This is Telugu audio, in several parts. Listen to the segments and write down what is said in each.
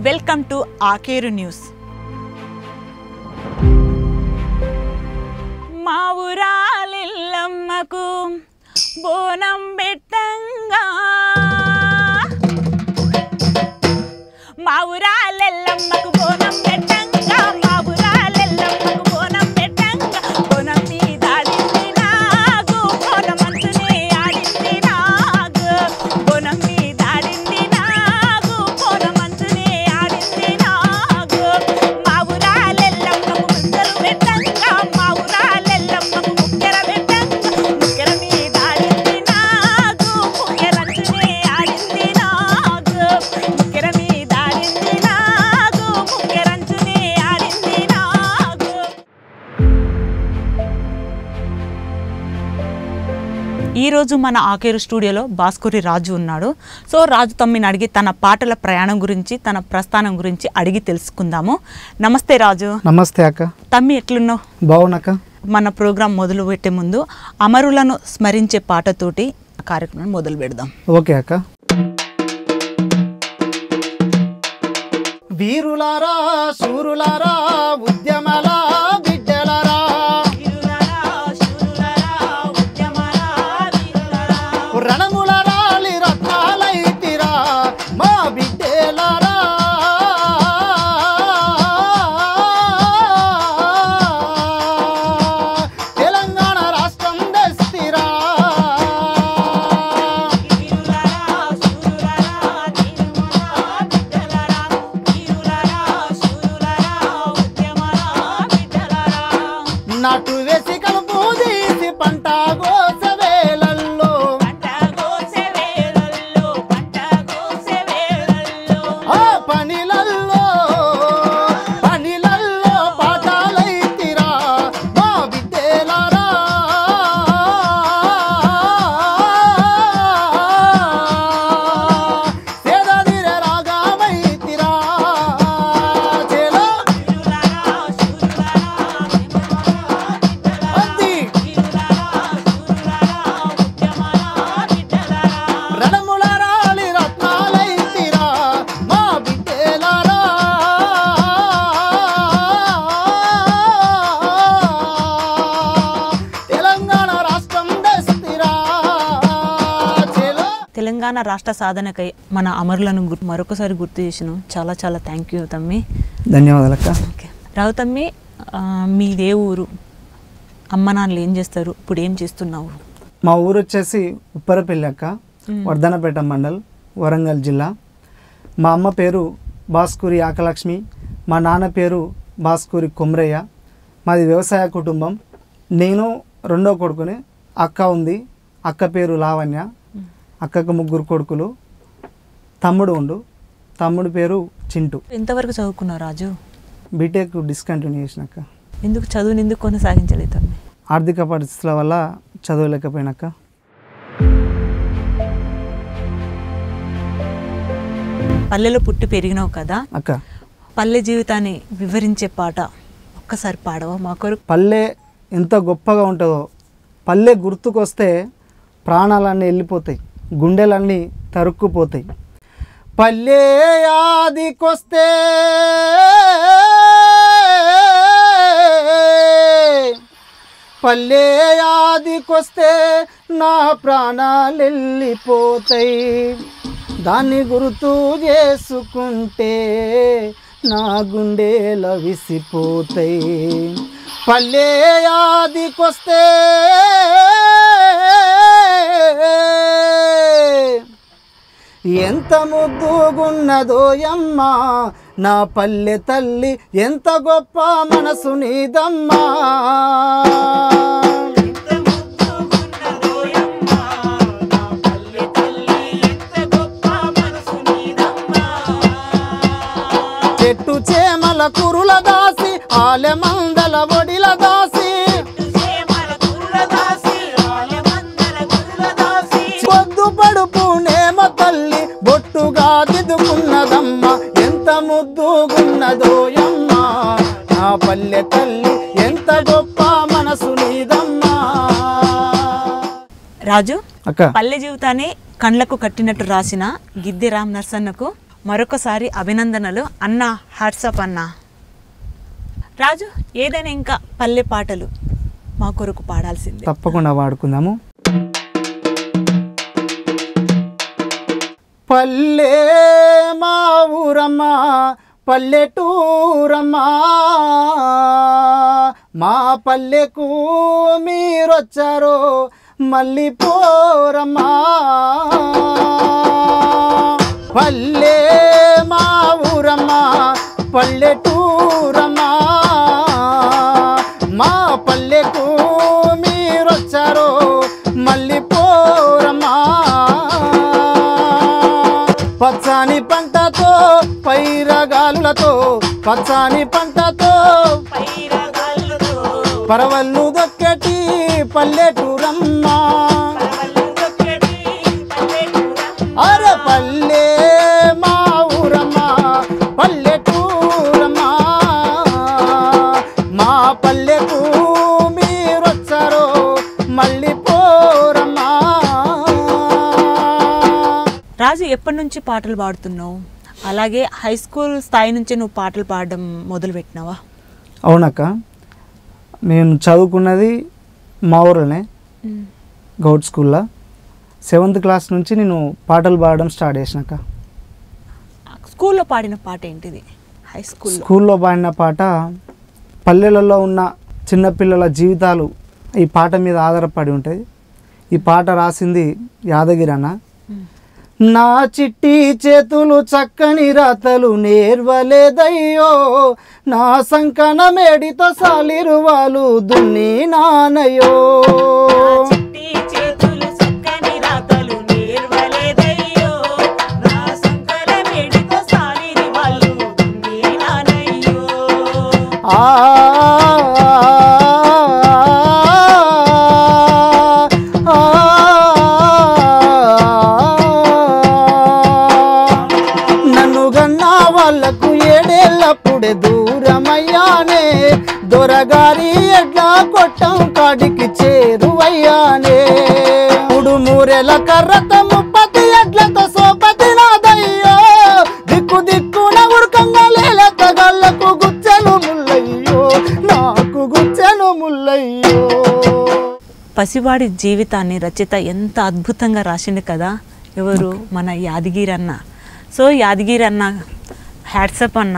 వెల్కమ్ టు ఆకేరు న్యూస్ మా ఊరాలిల్లమ్మకు బోనం పెట్టంగా మా ఊరాలెల్లమ్మకు బోనం పెట్టంగా మా ఊరాలెల్లమ్మకు బోనం పెట్టంగా బోనం మీద ఆడింది నాగు బోనం అంచునే ఆడింది నాగు బోనం మీద ఆడింది నాగు బోనం అంచునే ఆడింది నాగు మా ఊరాలెల్లమ్మకు ముద్దలు పెట్టంగా మా ఊరాలెల్లమ్మకు ముక్కెర పెట్టంగా ముక్కెర మీద ఆడింది నాగు ముక్కెర అంచునే ఆడింది నాగు ముక్కెర మీద ఆడింది నాగు ముక్కెర అంచునే ఆడింది నాగు ఈరోజు మన ఆకేరు స్టూడియోలో భాస్కరి రాజు ఉన్నాడు సో రాజు తమ్మిని అడిగి తన పాటల ప్రయాణం గురించి తన ప్రస్థానం గురించి అడిగి తెలుసుకుందాము నమస్తే రాజు నమస్తే అక్క తమ్మి ఎట్లున్నావు బాగున్నాక మన ప్రోగ్రాం మొదలు పెట్టే ముందు అమరులను స్మరించే పాటతోటి కార్యక్రమం మొదలు పెడదాం ఓకే అక్క వీరులారా శూరులారా ఉద్యమాల బిడ్డలారా రణముల రాలి రత్నాలైతిరా మా బిడ్డలారా తెలంగాణ రాష్ట్రం దస్తిరా నాటు వేసి కలుపు తీసి పంట గోసవేలల్లో ఆ పనిలల్లో పనిలల్లో పాఠాలైతిరా మా బిడ్డలారా సేదదిర రాగామైతిరా చేలో అద్ది రణముల రాలి రత్నాలైతిరా మా బిడ్డలారా తెలంగాణ రాష్ట్రం దస్తిరా చెలో తెలంగాణ రాష్ట్ర సాధనకై మన అమరులను గు- మరొకసారి గుర్తు చేసిన చాలా చాలా థ్యాంక్ యూ తమ్మి ధన్యవాదాలక్క ఓకే రావు తమ్మి ఆ, మీదే ఊరు అమ్మ నాన్నలు ఏం చేస్తారు ఇప్పుడు ఏం చేస్తున్నావు మా ఊరు వచ్చేసి ఉప్పరపల్లి అక్క వర్ధనపేట మండల్ వరంగల్ జిల్లా మా అమ్మ పేరు భాస్కూరి ఆకలక్ష్మి మా నాన్న పేరు భాస్కూరి కొమ్రయ్య మాది వ్యవసాయ కుటుంబం నేను రెండో కొడుకుని అక్క ఉంది అక్క పేరు లావణ్య అక్కకు ముగ్గురు కొడుకులు తమ్ముడు ఉండు తమ్ముడు పేరు చింటు ఎంతవరకు చదువుకున్నావు రాజు బీటెక్ డిస్కంటిన్యూ చేసినాక ఎందుకు చదువుని ఎందుకు కొనసాగించలేదు తమ్మి ఆర్థిక పరిస్థితుల వల్ల చదవలేకపోయినాక పల్లెలో పుట్టి పెరిగినావు కదా అక్క పల్లె జీవితాన్ని వివరించే పాట ఒక్కసారి పాడవా మా కొరకు పల్లె ఎంత గొప్పగా ఉంటుందో పల్లె గుర్తుకొస్తే ప్రాణాలన్నీ వెళ్ళిపోతాయి గుండెలన్నీ తరుక్కుపోతాయి పల్లె ఆదికొస్తే పల్లె ఆదికొస్తే నా ప్రాణాలు వెళ్ళిపోతాయి దాన్ని గుర్తు చేసుకుంటే నా గుండెల విసిపోతాయి పల్లె ఆదికొస్తే ఎంత ముద్దుగున్నదోయమ్మా నా పల్లె తల్లి ఎంత గొప్ప మనసు నీదమ్మా చెట్టు చేమల కురుల దాసి ఆలె మందల ఒడిల దాసి పొద్దు పడుపు నేమ తల్లి బొట్టుగా దిద్దుకున్నదమ్మ ఎంత ముద్దుగున్నదోయమ్మ నా పల్లె తల్లి ఎంత గొప్ప మనసు నీదమ్మా రాజు అక్క పల్లె జీవితాన్ని కండ్లకు కట్టినట్టు రాసిన గిద్దె రామ్ నర్సన్నకు మరొకసారి అభినందనలు అన్న హ్యాట్సప్ అన్న రాజు ఏదైనా ఇంకా పల్లె పాటలు మా కొరకు పాడాల్సిందే తప్పకుండా వాడుకుందాము పల్లె మా ఊరమ్మా పల్లెటూరమ్మా మా పల్లెకు మీరొచ్చారో మళ్ళీ పోరమ్మా పల్లె మా ఊరమ్మా పల్లెటూరమ్మా మా పల్లెకు మీరొచ్చారో మళ్ళీ పోరమ్మా పచ్చని పంటతో పైరగాలులతో పచ్చని పంటతో పరవళ్ళు దొక్కటి పల్లెటూరమ్మా అరే పల్లె మా ఊరమ్మా పల్లెటూరమ్మా మా పల్లెకు మీరొచ్చారో మళ్ళీ పోరమ్మా రాజు ఎప్పటి నుంచి పాటలు పాడుతున్నావు అలాగే హై స్కూల్ స్థాయి నుంచి నువ్వు పాటలు పాడడం మొదలు పెట్టినావా అవునక్క నేను చదువుకున్నది మా ఊరిలోనే గౌడ్ స్కూల్లో సెవెంత్ క్లాస్ నుంచి నేను పాటలు పాడడం స్టార్ట్ చేసినాక స్కూల్లో పాడిన పాట ఏంటిది హై స్కూల్లో స్కూల్లో పాడిన పాట పల్లెలలో ఉన్న చిన్నపిల్లల జీవితాలు ఈ పాట మీద ఆధారపడి ఉంటుంది ఈ పాట రాసింది యాదగిరి అన్న నా చిట్టి చేతులు చక్కని రాతలు నేర్వలేదయ్యో నా సంకన మేడితో సాలిరువాలు దున్ని నానయో చిట్టి చేతులు చక్కని రాతలు నేర్వలేదయ్యో నా సంకల వేడితో సాలిరి వాళ్ళు నేనానయ్యో ఆ నన్ను గన్నా వాళ్ళకు ఏడేళ్ళప్పుడే దూరమయ్యానే దొరగారి ఎడ్లా కొట్టం కాడికి చేరువయ్యానే మూడు మూరెల కర్రతో ముప్పతి ఎడ్లతో సోపతి నాదయ్యో దిక్కు దిక్కున ఉరకంగా లేలత గల్లకు గుచ్చెను ముల్లయ్యో నాకు గుచ్చెను ముల్లయ్యో పసివాడి జీవితాన్ని రచయిత ఎంత అద్భుతంగా రాసిండు కదా ఎవరు మన యాదగిరి అన్న సో యాదగిరి అన్న హ్యాట్సప్ అన్న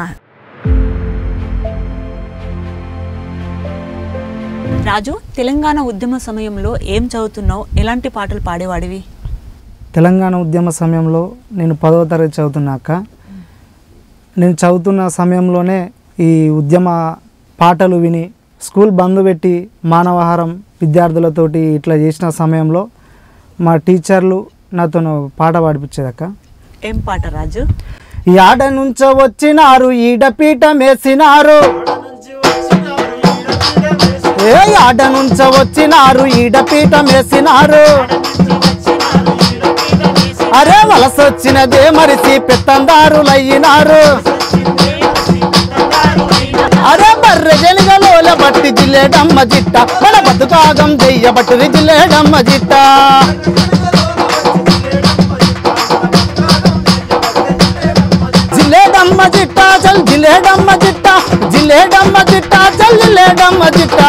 రాజు తెలంగాణ ఉద్యమ సమయంలో ఏం చదువుతున్నావు ఎలాంటి పాటలు పాడేవాడివి తెలంగాణ ఉద్యమ సమయంలో నేను పదవ తరగతి చదువుతున్నాక నేను చదువుతున్న సమయంలోనే ఈ ఉద్యమ పాటలు విని స్కూల్ బంద్ పెట్టి మానవాహారం విద్యార్థులతోటి ఇట్లా చేసిన సమయంలో మా టీచర్లు నాతో పాట పాడిపించేదక్క ఏం పాట రాజు ఈ ఆడ నుంచ వచ్చినారు ఈడపీట మేసినారు ఏ ఆడ నుంచ వచ్చినారు ఈడపీట మేసినారు అరే వలసొచ్చినదే మరిసి పెత్తందారులయ్యినారు అరే బర్రె జలిగలోల బట్టి జిల్లేడమ్మ జిట్ట మన బతుకాగం దెయ్య బట్టి జిల్లేడమ్మ జిట్ట జిల్లేడమ్మ జిట్ట చల్ జిల్లేడమ్మ జిట్ట జిల్లేడమ్మ జిట్ట చల్ జిల్లేడమ్మ జిట్ట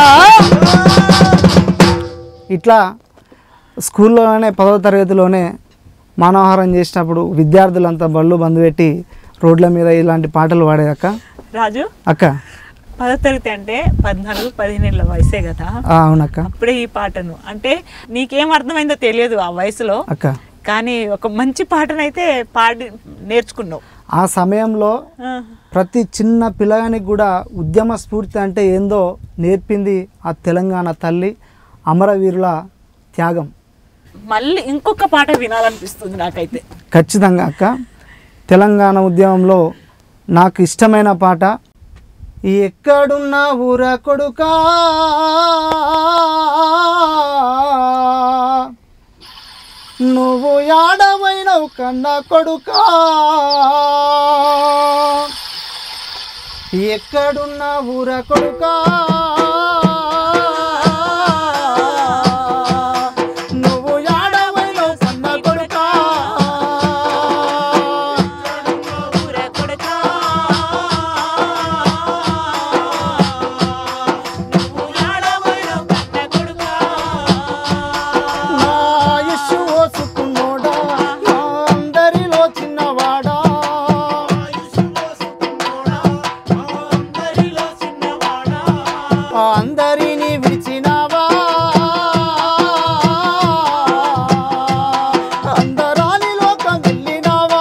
ఇట్లా స్కూల్లోనే పదవ తరగతిలోనే మానవహారం చేసినప్పుడు విద్యార్థులంతా బళ్ళు బంద్ పెట్టి రోడ్ల మీద ఇలాంటి పాటలు పాడేదక్క రాజు అక్క పదో తరగతి అంటే పద్నాలుగు పదిహేనేళ్ళ వయసే కదా ఆ, అవునక్క అప్పుడే ఈ పాటను అంటే నీకేం అర్థమైందో తెలియదు ఆ వయసులో అక్క కానీ ఒక మంచి పాటనైతే పాడి నేర్చుకున్నావు ఆ సమయంలో ఆ, ప్రతి చిన్న పిల్లగానికి కూడా ఉద్యమ స్ఫూర్తి అంటే ఏందో నేర్పింది ఆ తెలంగాణ తల్లి అమరవీరుల త్యాగం మళ్ళీ ఇంకొక పాట వినాలనిపిస్తుంది నాకైతే ఖచ్చితంగా అక్క తెలంగాణ ఉద్యమంలో నాకు ఇష్టమైన పాట ఎక్కడున్న ఊర కొడుకా నువ్వు యాడవైనవు కన్న కొడుకా ఎక్కడున్న ఊర కొడుకా నువ్వు యాడవైనవు కన్న కొడుకా పోసుకున్నోడా నా అందరిలో చిన్నవాడా ఆ అందరిని విడిచినావా అందరాని లోకం వెళ్ళినావా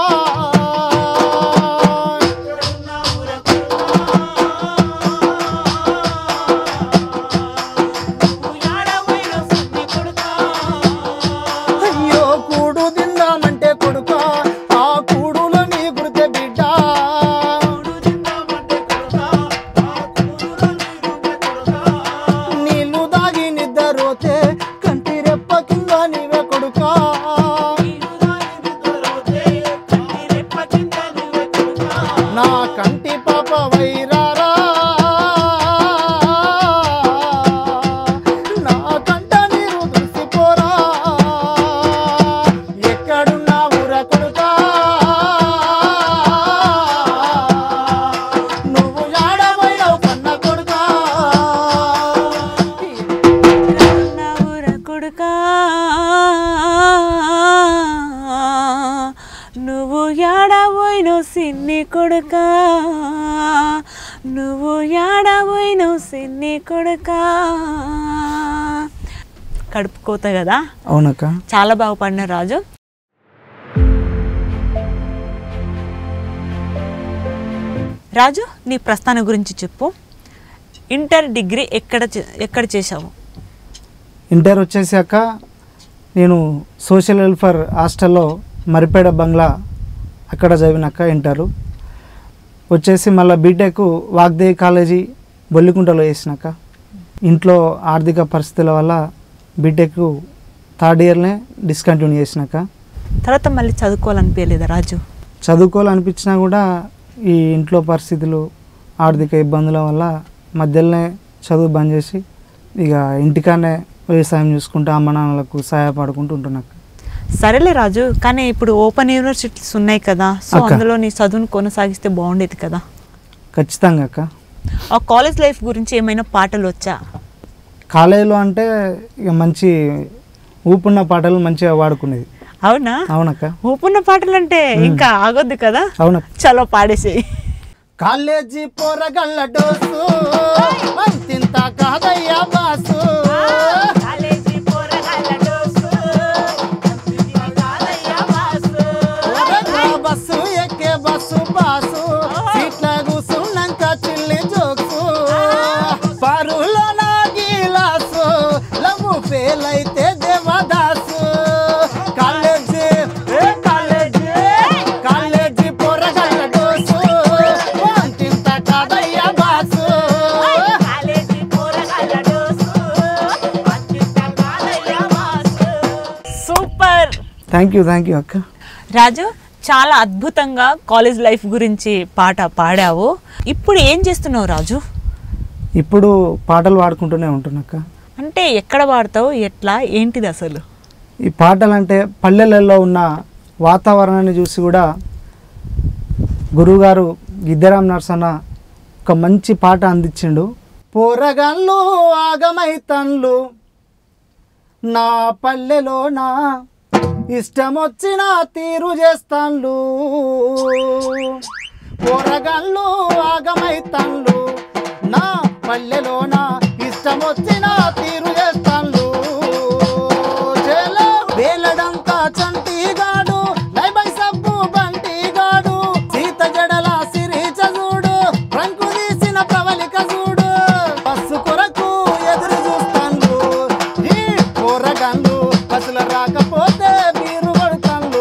అయ్యో కూడు తిందామంటే కొడుక ఆ కూడులో నీ గురితే బిడ్డ నీళ్లు దాగి నిద్రపోతే కంటి రెప్ప కింద నీవే కొడుక నా కంటి పాప వైరారా నా కంట నీరు దుసిపోరా ఎక్కడున్నా ఊర కొడుక నువ్వు ఆడబోయావు కన్న కొడుక కొడుకా నువ్వు యాడబోయిన సిన్ని కొడుకా నువ్వు యాడబోయిన సిన్ని కొడుకా కడుపు కోత కదా అవునక్క చాలా బాగా పాడిన రాజు రాజు నీ ప్రస్థానం గురించి చెప్పు ఇంటర్ డిగ్రీ ఎక్కడ చే- ఎక్కడ చేశావు ఇంటర్ వచ్చేసాక నేను సోషల్ వెల్ఫేర్ హాస్టల్లో మరిపేడ బంగ్లా అక్కడ చదివినాక ఇంటరు వచ్చేసి మళ్ళీ బీటెక్ వాగ్దేవి కాలేజీ బొల్లికుంటలో చేసినాక ఇంట్లో ఆర్థిక పరిస్థితుల వల్ల బీటెక్ థర్డ్ ఇయర్నే డిస్కంటిన్యూ చేసినాక తర్వాత మళ్ళీ చదువుకోవాలనిపించలేదా రాజు చదువుకోవాలనిపించినా కూడా ఈ ఇంట్లో పరిస్థితులు ఆర్థిక ఇబ్బందుల వల్ల మధ్యలోనే చదువు బంద్ చేసి ఇక ఇంటికానే వ్యవసాయం చూసుకుంటూ అమ్మ నాన్నలకు సహాయపడుకుంటూ ఉంటున్నాక సరేలే రాజు కానీ ఇప్పుడు ఓపెన్ యూనివర్సిటీస్ ఉన్నాయి కదా సో అక్క. అందులో నీ చదువును కొనసాగిస్తే బాగుండేది కదా ఖచ్చితంగా అక్క ఆ కాలేజ్ లైఫ్ గురించి ఏమైనా పాటలు వచ్చా కాలేజీలో అంటే ఇక మంచి ఊపున్న పాటలు మంచిగా వాడుకునేది అవునా అవునక్క ఊపున్న పాటలు అంటే ఇంకా ఆగొద్దు కదా అవునక్క చలో పాడేసేయి కాలేజీ పోరగళ్ళ డోసు మంతింత కాదయ్యా బాసు నా బస్సు ఎక్కే బస్సు బాసు సీట్ల కూసున్నాక చిల్లి జోక్సు పారులో నా గీలాసు లవ్వు ఫెయిల్ అయితే దేవదాసు కాలేజీ ఏ కాలేజీ కాలేజీ పోరగళ్ళ డోసు మంతింత కాదయ్యా boss super thank you thank you అక్క రాజు చాలా అద్భుతంగా కాలేజ్ లైఫ్ గురించి పాట పాడావు ఇప్పుడు ఏం చేస్తున్నావు రాజు ఇప్పుడు పాటలు పాడుకుంటూనే ఉంటున్నాక అంటే ఎక్కడ పాడతావు ఎట్లా ఏంటిది అసలు ఈ పాటలు అంటే పల్లెలలో ఉన్న వాతావరణాన్ని చూసి కూడా గురువుగారు గిద్దరాం నర్సన్న ఒక మంచి పాట అందించిండు పోరగాళ్ళు ఆగమైతన్లు నా పల్లెలో నా ఇష్టమొచ్చిన తీరు చేస్తాన్లు పోరగాళ్ళు ఆగమైతన్లు నా పల్లెలో నా ఇష్టమొచ్చిన తీరు చేస్తాన్లు చేలో వేలడంతా చంటిగాడు లైబై సబ్బు బంటిగాడు సీత జడల సిరీచ చూడు రంకు తీసిన ప్రవళిక చూడు బస్సు కొరకు ఎదురు చూస్తాను ఈ కూరగాళ్ళు బస్సులు రాకపోతే బీరు కొడతాను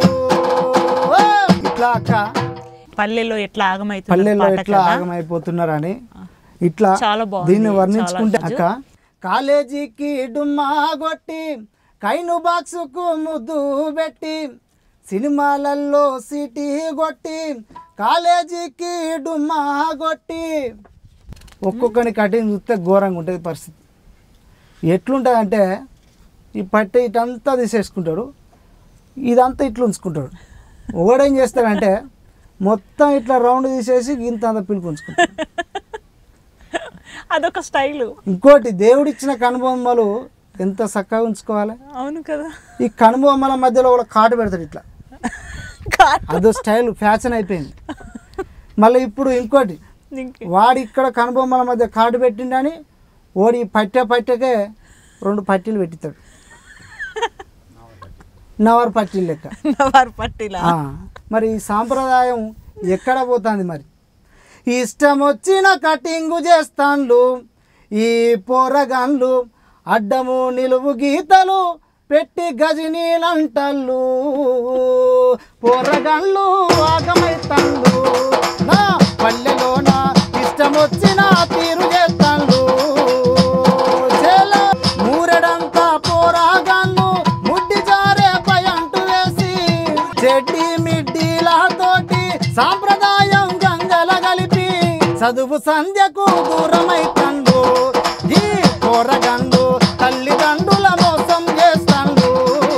ఇట్లా అక్క పల్లెలో ఎట్లా ఆగమైతుంది పల్లెల్లో పాట ఎట్లా కదా? ఆగమైపోతున్నారని ఇట్లా చాలా బాగుంది, దీన్ని చాలా వర్ణించుకుంటే రాజు. అక్క కాలేజీకి డుమ్మా కొట్టి కైను బాక్సుకు ముద్దు పెట్టి సినిమాలలో సిటీ కొట్టి కాలేజీకి డుమ్మా కొట్టి ఒక్కొక్కని కటింగ్ చూస్తే ఘోరంగా ఉంటుంది పరిస్థితి ఎట్లుంటుంది అంటే ఈ పట్టి ఇటంతా తీసేసుకుంటాడు ఇదంతా ఇట్లా ఉంచుకుంటాడు ఒకడేం చేస్తాడంటే మొత్తం ఇట్లా రౌండ్ తీసేసి ఇంత అంత పిలుపు ఉంచుకుంటాడు అదొక స్టైల్ ఇంకోటి దేవుడిచ్చిన కనుబొమ్మలు ఎంత చక్కగా ఉంచుకోవాలి అవును కదా ఈ కనుబొమ్మల మధ్యలో ఒక కాటు పెడతాడు ఇట్లా కాదు. అదో స్టైల్ ఫ్యాషన్ అయిపోయింది మళ్ళీ ఇప్పుడు ఇంకోటి ఇంకే- వాడు ఇక్కడ కనుబొమ్మల మధ్య కాటు పెట్టిండని ఓడి పట్టె పట్టెకే రెండు పట్టీలు పెట్టిస్తాడు నవర్ పట్టీలు లెక్క నవారు పట్టిలా ఆ, మరి ఈ సాంప్రదాయం ఎక్కడ పోతుంది మరి ఇష్టం వచ్చిన కటింగు చేస్తాండ్లు ఈ పోరగాన్లు అడ్డము నిలువు గీతలు పెట్టి గజనీలంటళ్ళు పోరగాన్లు ఆగమైతాండ్లు నా పల్లెలోన ఇష్టం వచ్చిన తీరు చేస్తాండ్లు చేల మూరెడంతా పోరాగాన్లు ముడ్డి జారే పయంటు వేసి చెడ్డి మిడ్డీలతోటి సాంప్రదాయం గంగల కలిపి చదువు సంధ్యకు దూరమైతండు ఈ పోరగండు తల్లిదండ్రుల మోసం చేస్తాండు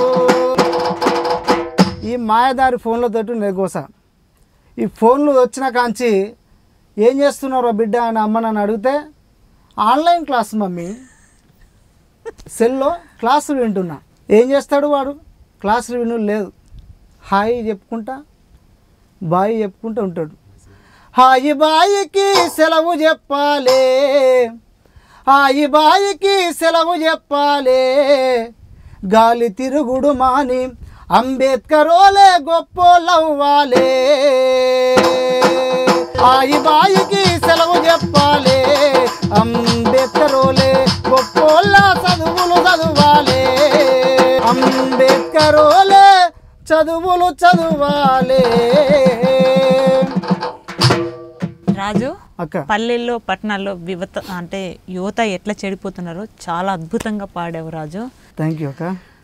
ఈ మాయదారి ఫోన్లతోటి నెగోస ఈ ఫోన్లు వచ్చిన కాంచి ఏం చేస్తున్నారో బిడ్డ అని అమ్మ నన్ను అడిగితే ఆన్లైన్ క్లాస్ మమ్మీ సెల్లో క్లాసులు వింటున్నా ఏం చేస్తాడు వాడు క్లాసులు విను లేదు హాయ్ చెప్పుకుంటా బాయ్ చెప్పుకుంటూ ఉంటాడు హాయి బాయికి సెలవు చెప్పాలే హాయి బాయికి సెలవు చెప్పాలే గాలి తిరుగుడు మాని అంబేద్కరోలే గొప్పోలవ్వాలే హాయి బాయికి సెలవు చెప్పాలే అంబేద్కరోలే గొప్పోళ్ళ చదువులు చదువాలే అంబేద్కరోలే చదువులు చదువాలే రాజు అక్క పల్లెల్లో పట్టణాల్లో వివత అంటే యువత ఎట్లా చెడిపోతున్నారో చాలా అద్భుతంగా పాడావు రాజు థ్యాంక్ యూ అక్క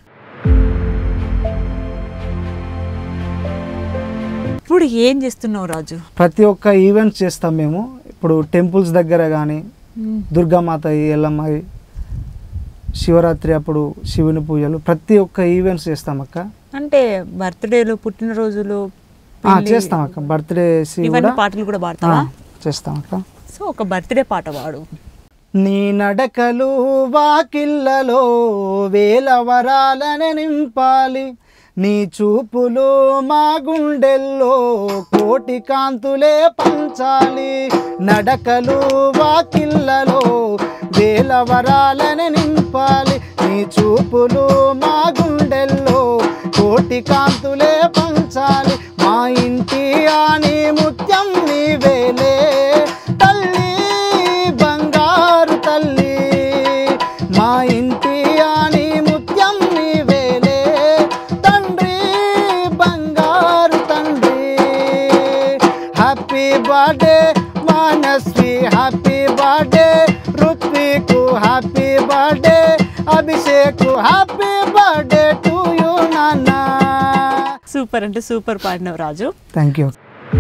ఇప్పుడు ఏం చేస్తున్నావు రాజు ప్రతి ఒక్క ఈవెంట్స్ చేస్తాం మేము ఇప్పుడు టెంపుల్స్ దగ్గర కానీ దుర్గామాత ఎల్లమ్మ శివరాత్రి అప్పుడు శివుని పూజలు ప్రతి ఒక్క ఈవెంట్స్ చేస్తాం అక్క అంటే బర్త్డేలు పుట్టినరోజులు ఆ, పెళ్లి- చేస్తాం అక్క బర్త్డే ఇవన్నీ పాటలు కూడా పాడతావా చేస్తాం అక్క సో ఒక బర్త్డే పాట పాడు నీ నడకలు వాకిళ్ళలో వేల వరాలని నింపాలి నీ చూపులు మా గుండెల్లో కోటి కాంతులే పంచాలి నడకలు వాకిళ్ళలో వేల వరాలని నింపాలి నీ చూపులు మా గుండెల్లో కోటి కాంతులే పంచాలి మా ఇంటి ఆని ముత్యం నీవేలే తల్లి బంగారు తల్లి మా ఇంటి ఆని ముత్యం నీవేలే తండ్రి బంగారు తండ్రి happy birthday Manasvi happy birthday Ruthvik happy birthday Abhishek happy birthday to you నాన్న సూపర్ అంటే సూపర్ పాడినావు రాజు థ్యాంక్ యూ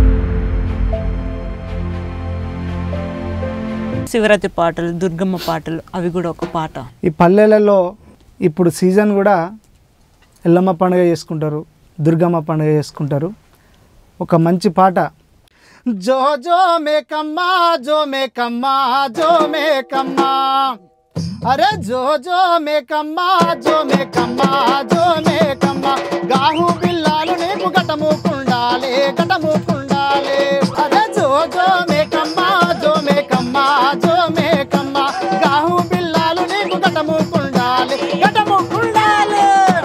శివరాత్రి పాటలు దుర్గమ్మ పాటలు అవి కూడా ఒక పాట ఈ పల్లెలలో ఇప్పుడు సీజన్ కూడా ఎల్లమ్మ పండుగ చేసుకుంటారు దుర్గమ్మ పండుగ చేసుకుంటారు ఒక మంచి పాట జో జో మేకమ్మా జో మేకమ్మా జో మేకమ్మా అరే జో జో మేకమ్మా జో మేకమ్మా జో మేకమ్మా గాహు బిల్లాలు నీకు గటము కుండాలే గటము కుండాలే అరే జో జో మేకమ్మా జో మేకమ్మా జో మేకమ్మా గాహు బిల్లాలు నీకు గటము కుండాలే గటము కుండాలే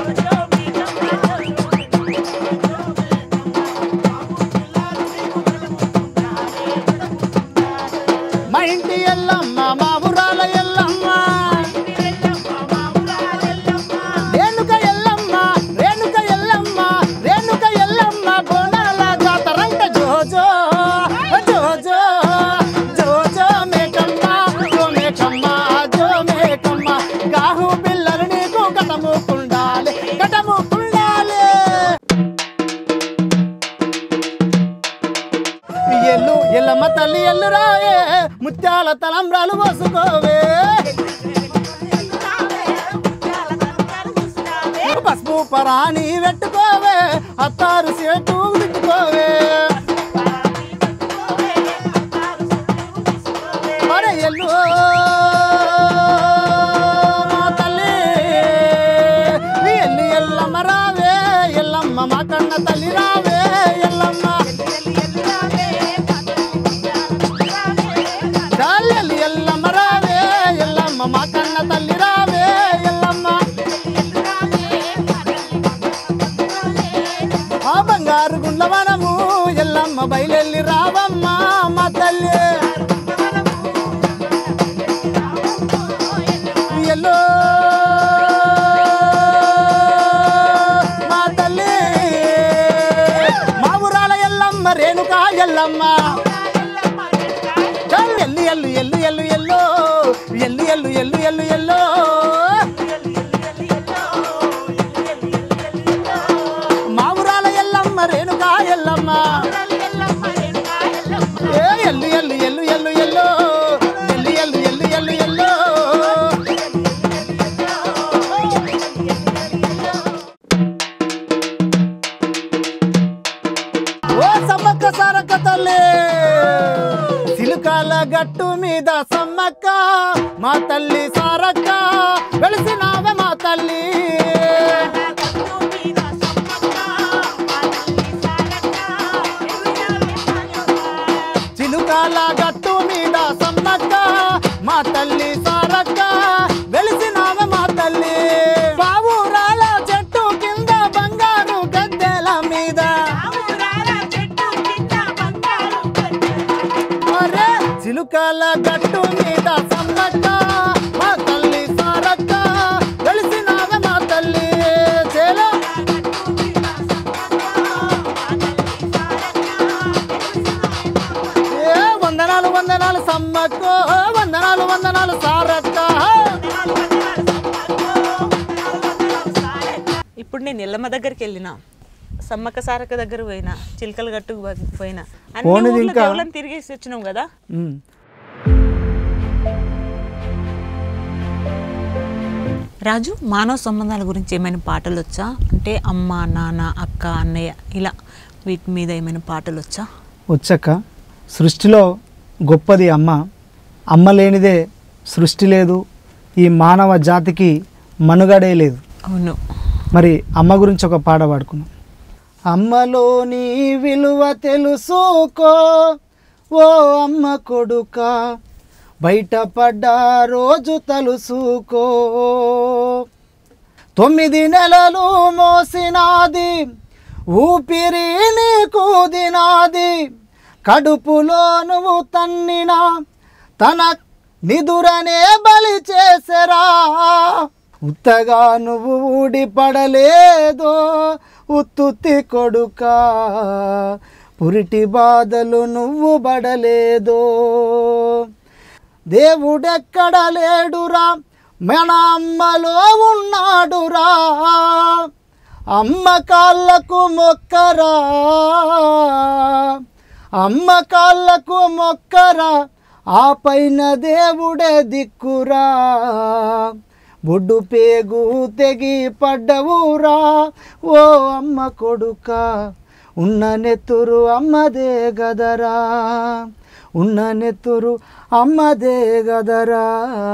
మా ఇంటి ఎల్లమ్మ మా ఊరాల ఎల్లమ్మ రేణుక ఎల్లమ్మ రేణుక ఎల్లమ్మ రేణుక ఎల్లమ్మ బోనాల జాతరంట జోజో జోజో జోజో మేకమ్మ జో మేకమ్మ జో మేకమ్మ గాహు పిల్లలు నీకు కటము కుండాలి కటము కుండాలి ఎల్లు ఎల్లమ్మ తల్లి ఎల్లు రాయే ముత్యాల తలంబ్రాలు పోసుకోవే పసుపు పరాని పెట్టుకోవే అత్తారు సేటు తిట్టుకోవే అరే ఎల్లు నా తల్లి ఎల్లమ్మ మా కన్న తల్లి రావే ఎల్లమ్మ చాలెల్లి ఎల్లమ్మ రావే ఎల్లమ్మ మా కన్న తల్లి రావే ఎల్లమ్మ ఆ బంగారు గుండ్ల మనము ఎల్లమ్మ బయలెల్లి రావమ్మ మా తల్లి ఎల్లో మా తల్లి మా ఊరాల ఎల్లమ్మ రేణుకా ఎల్లమ్మ చల్ ఎల్లు ఎల్లు ఎల్లు ఎల్లు ఎల్లో ఎల్లు ఎల్లు ఎల్లు ఎల్లు ఎల్లో మా ఊరాల ఎల్లమ్మ రేణుకా ఎల్లమ్మ ఏ ఎల్లు ఎల్లు ఎల్లు ఎల్లు ఎల్లో ఎల్లు ఎల్లు ఎల్లు ఎల్లు ఎల్లో ఓ సమ్మక్క సారక్క తల్లి సిలుకాల గట్టు మీద సమ్మక్క మా తల్లి సారక్క వెలిసినావే మా తల్లి చిలుకాల గట్టు మీద సమ్మక్క మా తల్లి సారక్క వెలిసినావే మా తల్లి బావురాల చెట్టు కింద బంగారు గద్దెల మీద ఒరే చిలుకల గట్టు మీద సమ్మక్క మా తల్లి సారక్క వెలిసినావే మా తల్లి చేలో ఏ వందనాలు వందనాలు సమ్మక్క వందనాలు వందనాలు సారక్క ఇప్పుడు నేను ఎల్లమ్మ దగ్గరికి వెళ్ళిన సమ్మక్క సారక్క దగ్గర పోయినా చిలకల గట్టుకు పో- పోయినా అన్ని పోనిది ఊర్ల ఇంకా- దేవుళ్ళని తిరిగేసి వచ్చినాం కదా ఉమ్. రాజు మానవ సంబంధాల గురించి ఏమైనా పాటలు వచ్చా అంటే అమ్మ నాన్న అక్క అన్నయ్య ఇలా వీటి మీద ఏమైనా పాటలు వచ్చా వచ్చాక సృష్టిలో గొప్పది అమ్మ అమ్మ లేనిదే సృష్టి లేదు ఈ మానవ జాతికి మనుగడే లేదు అవును మరి అమ్మ గురించి ఒక పాట పాడుకున్నాం అమ్మలోని విలువ తెలుసుకో ఓ అమ్మ కొడుక బయటపడ్డ రోజు తలుసుకో తొమ్మిది నెలలు మోసినాది ఊపిరి నీకు దినాది కడుపులో నువ్వు తన్నినా తన నిదురనే బలి చేసరా ఉత్తగా నువ్వు ఊడిపడలేదో ఉత్తుత్తి కొడుక పురిటి బాధలు నువ్వు పడలేదో దేవుడెక్కడ లేడురా మన అమ్మలో ఉన్నాడురా అమ్మ కాళ్ళకు మొక్కరా అమ్మ కాళ్ళకు మొక్కరా ఆ పైన దేవుడే దిక్కురా బొడ్డు పేగు తెగి పడ్డవురా ఓ అమ్మ కొడుక ఉన్న నెత్తురు అమ్మదే గదరా ఉన్న నెత్తురు అమ్మదే గదరా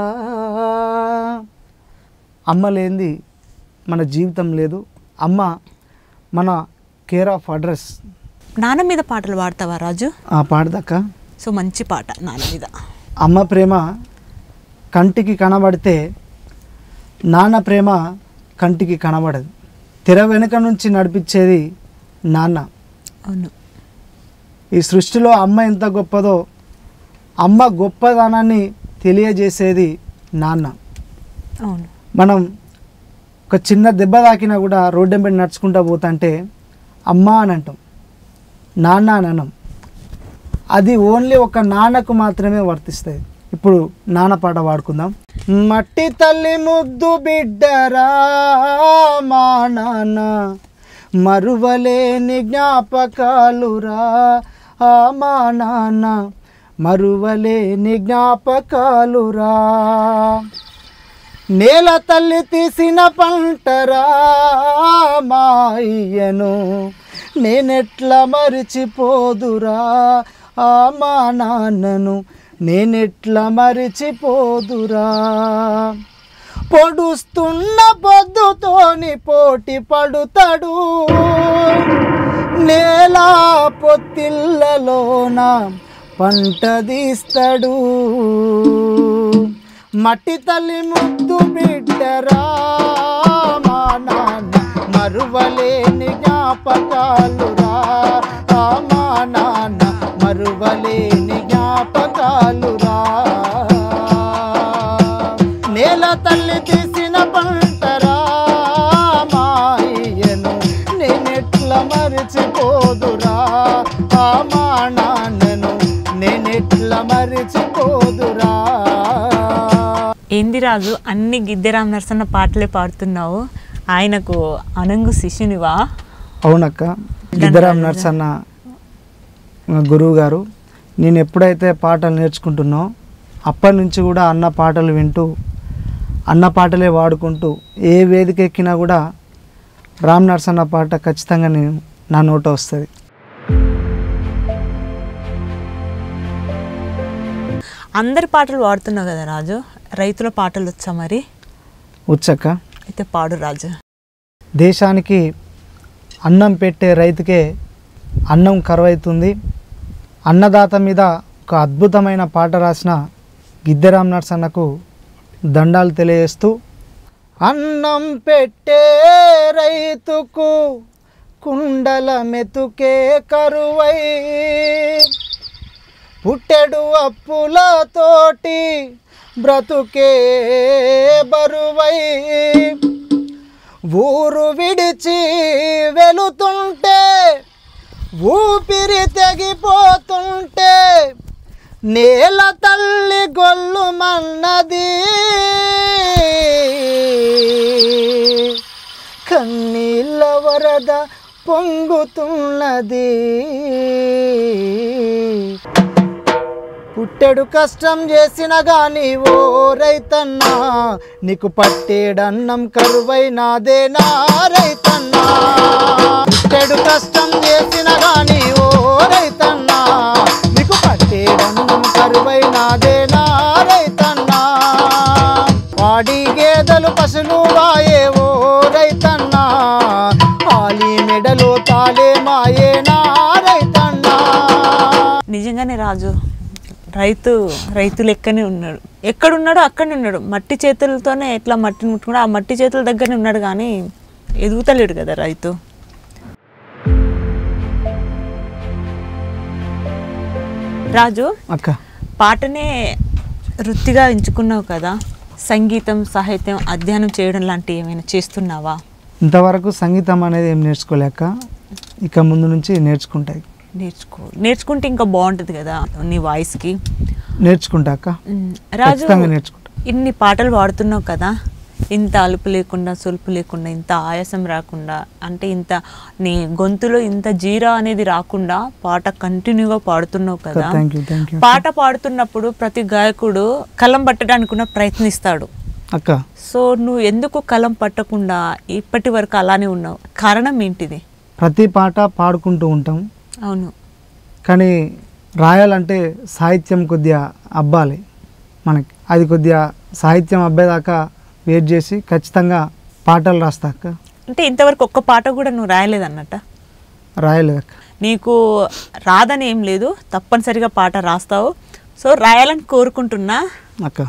అమ్మ లేనిది మన జీవితం లేదు అమ్మ మన కేర్ ఆఫ్ అడ్రస్ నాన్న మీద పాటలు పాడతావా రాజు ఆ పాడదాక సో మంచి పాట నాన్న మీద అమ్మ ప్రేమ కంటికి కనబడితే నాన్న ప్రేమ కంటికి కనబడదు తెర వెనుక నుంచి నడిపించేది నాన్న అవును ఈ సృష్టిలో అమ్మ ఎంత గొప్పదో అమ్మ గొప్పదనాన్ని తెలియజేసేది నాన్న అవును మనం ఒక చిన్న దెబ్బ తాకినా కూడా రోడ్డు వెంబడి నడుచుకుంటూ పోతుంటే అమ్మ అని అంటాం నాన్న అని అనం అది ఓన్లీ ఒక నాన్నకు మాత్రమే వర్తిస్తుంది ఇప్పుడు నాన్న పాట పాడుకుందాం మట్టి తల్లి ముద్దు బిడ్డరా మా నాన్న మరువలేని జ్ఞాపకాలురా ఆ మా నాన్న మరువలేని జ్ఞాపకాలురా నేల తల్లి తీసిన పంటరా మాయ్యను నేనెట్లా మరిచిపోదురా ఆ మా నాన్నను నేనెట్లా మరిచిపోదురా పొడుస్తున్న పొద్దుతోని పోటీ పడుతాడు నేల పొత్తిళ్ళలోన పంట తీస్తాడు మట్టి తల్లి ముద్దు బిడ్డరా మా నాన్న మరువలేని జ్ఞాపకాలురా ఆ మా నాన్న మరువలేని జ్ఞాపకాలురా నేల తల్లి తీసిన పంటరా మాయను నేనెట్ల మరిచిపోదురా ఆ మా నాన్నను నేనెట్ల మరిచిపోదురా ఏంది రాజు అన్ని గిద్దెరామ్ నరసన్న పాటలే పాడుతున్నావు ఆయనకు అనంగు శిష్యునివా అవునక్క గిద్దరాం నర్సన్న మా గురువు గారు నేను ఎప్పుడైతే పాటలు నేర్చుకుంటున్నో అప్పటి నుంచి కూడా అన్న పాటలు వింటూ అన్న పాటలే వాడుకుంటూ ఏ వేదిక ఎక్కినా కూడా రామ్ నర్సన్న పాట ఖచ్చితంగా నేను నా నోట వస్తుంది అందరి పాటలు పాడుతున్నావు కదా రాజు రైతుల పాటలు వచ్చా మరి వచ్చక్క అయితే పాడు రాజు దేశానికి అన్నం పెట్టే రైతుకే అన్నం కరువైతుంది అన్నదాత మీద ఒక అద్భుతమైన పాట రాసిన గిద్దెరామ్ నర్సన్నకు దండాలు తెలియజేస్తూ అన్నం పెట్టే రైతుకు కుండల మెతుకే కరువై పుట్టెడు అప్పులతోటి బ్రతుకే బరువై ఊరు విడిచి వెళుతుంటే ఊపిరి తెగిపోతుంటే నేల తల్లి గొల్లు మన్నది కన్నీళ్ళ వరద పొంగుతున్నది పుట్టెడు కష్టం చేసిన గాని ఓ రైతన్నా నీకు పట్టేడన్నం కరువైనాదేనా రైతన్నా పుట్టెడు కష్టం చేసిన గాని ఓ రైతన్నా నీకు పట్టేడన్నం కరువైనాదేనా రైతన్నా వాడి గేదెలు పశులు వాయే ఓ రైతన్నా ఆలి మెడలో తాలే మాయేనా రైతన్నా నిజంగానే రాజు రైతు రైతు లెక్కనే ఉన్నాడు ఎక్కడున్నాడో అక్కడనే ఉన్నాడు మట్టి చేతులతోనే ఎట్లా మట్టిని ముట్టుకున్నాడు ఆ మట్టి చేతుల దగ్గరనే ఉన్నాడు కానీ ఎదుగుతలేడు కదా రైతు రాజు అక్క పాటనే వృత్తిగా ఎంచుకున్నావు కదా సంగీతం సాహిత్యం అధ్యయనం చేయడం లాంటివి ఏమైనా చేస్తున్నావా ఇంతవరకు సంగీతం అనేది ఏం నేర్చుకోలేక ఇక ముందు నుంచి నేర్చుకుంటాయి నేర్చుకో నేర్చుకుంటే ఇంకా బాగుంటుంది కదా నీ వాయిస్కి నేర్చుకుంటాక ఉమ్, రాజు ఖచ్చితంగా నేర్చుకుంటా ఇన్ని పాటలు పాడుతున్నావు కదా ఇంత అలుపు లేకుండా సొలుపు లేకుండా ఇంత ఆయాసం రాకుండా అంటే ఇంత నీ గొంతులో ఇంత జీరా అనేది రాకుండా పాట కంటిన్యూగా పాడుతున్నావు కదా థ్యాంక్ యూ థ్యాంక్ యూ పాట పాడుతున్నప్పుడు ప్రతి గాయకుడు కలం పట్టడానికి కూడా ప్రయత్నిస్తాడు అక్క సో నువ్వు ఎందుకు కలం పట్టకుండా ఇప్పటి వరకు అలానే ఉన్నావు కారణం ఏంటిది ప్రతి పాట పాడుకుంటూ ఉంటాం అవును కానీ రాయాలంటే సాహిత్యం కొద్దిగా అబ్బాలి మనకి అది కొద్దిగా సాహిత్యం అబ్బాయిదాకా వెయిట్ చేసి ఖచ్చితంగా పాటలు రాస్తా అక్క అంటే ఇంతవరకు ఒక్క పాట కూడా నువ్వు రాయలేదన్నట్ట రాయలేదు అక్క నీకు రాదని ఏం లేదు తప్పనిసరిగా పాట రాస్తావు సో రాయాలని కోరుకుంటున్నా అక్క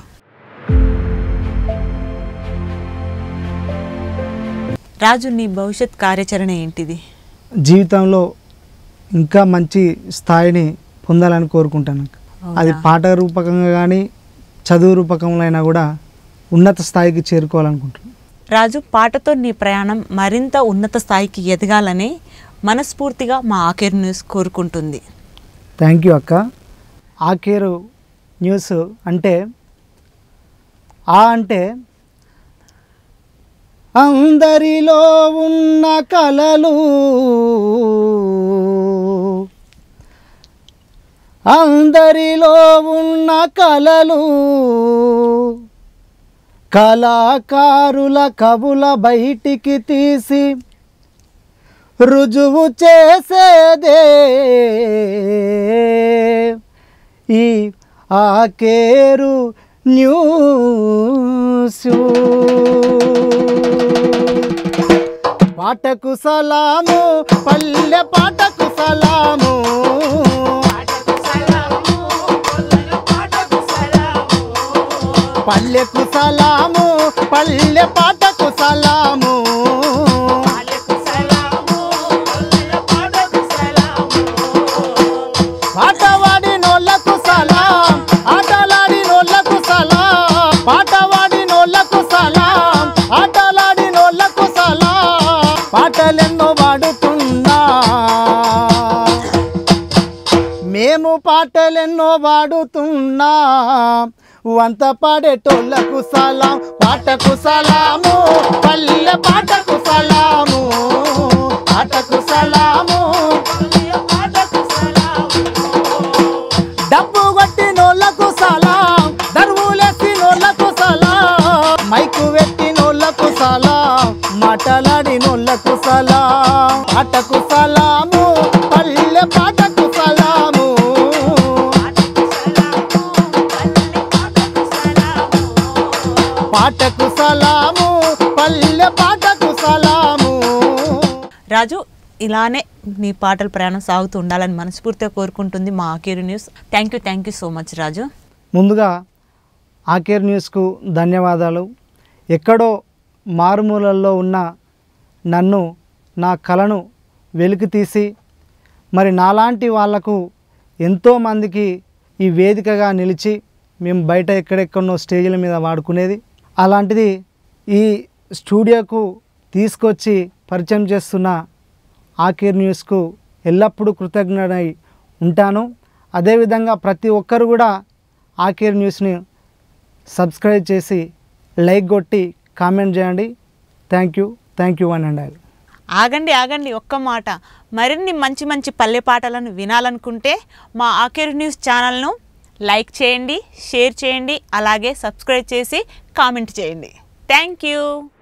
రాజు నీ భవిష్యత్ కార్యాచరణ ఏంటిది జీవితంలో ఇంకా మంచి స్థాయిని పొందాలని కోరుకుంటాను అక్క. అది అవునా? పాట రూపకంగా కానీ చదువు రూపకంలో అయినా కూడా ఉన్నత స్థాయికి చేరుకోవాలనుకుంటున్నాను రాజు పాటతో నీ ప్రయాణం మరింత ఉన్నత స్థాయికి ఎదగాలని మనస్ఫూర్తిగా మా ఆకేర్ న్యూస్ కోరుకుంటుంది థ్యాంక్ యూ అక్క ఆ కేరు న్యూస్ అంటే ఆ అంటే అందరిలో ఉన్న కలలు అందరిలో ఉన్న కలలు కళాకారుల కవుల బయటికి తీసి రుజువు చేసేదే ఈ ఆకేరు న్యూస్ న్యూస్ పాటకు సలాము పల్లె పాటకు సలాము పల్లెకు సలాము పల్లె పాటకు సలాము పాటవాడి నోళ్ళకు సలాం ఆటలాడి నోళ్ళకు సలాం పాటవాడి నోళ్ళకు సలాం ఆటలాడి నోళ్ళకు సలాం పాటలెన్నో వాడుతున్నా మేము పాటలెన్నో పాడుతున్నా వంత పాడేటోళ్ళకు సలాం పాటకు సలాము పల్లె పాటకు సలాము పాటకు సలాము డబ్బు కొట్టినోళ్ళకు సలాం దరువులెత్తినోళ్ళకు సలాం మైకు పెట్టినోళ్ళకు సలాం మాటలాడినోళ్ళకు సలాం పాటకు సలాము పల్లె పాటకు సలాము పాటకు సలాము పల్లె పాటకు సలాము రాజు ఇలానే నీ పాటల ప్రయాణం సాగుతూ ఉండాలని మనస్ఫూర్తిగా కోరుకుంటుంది మా Akeru news thank you thank you so much Raju ముందుగా ఆకేర్ న్యూస్కు ధన్యవాదాలు ఎక్కడో మారుమూలల్లో ఉన్న నన్ను నా కళను వెలికి తీసి మరి నాలాంటి వాళ్లకు ఎంతోమందికి ఈ వేదికగా నిలిచి మేము బయట ఎక్కడెక్కడో స్టేజ్ల మీద వాడుకునేది అలాంటిది ఈ స్టూడియోకు తీసుకొచ్చి పరిచయం చేస్తున్న ఆకేర్ న్యూస్కు ఎల్లప్పుడూ కృతజ్ఞుడై ఉంటాను అదేవిధంగా ప్రతి ఒక్కరు కూడా ఆకేర్ న్యూస్ని సబ్స్క్రైబ్ చేసి లైక్ కొట్టి కామెంట్ చేయండి thank you thank you one and all ఆగండి ఆగండి ఒక్క మాట మరిన్ని మంచి మంచి పల్లె పాటలను వినాలనుకుంటే మా ఆకేరు న్యూస్ ఛానల్ను లైక్ చేయండి షేర్ చేయండి అలాగే సబ్స్క్రైబ్ చేసి కామెంట్ చేయండి థ్యాంక్ యూ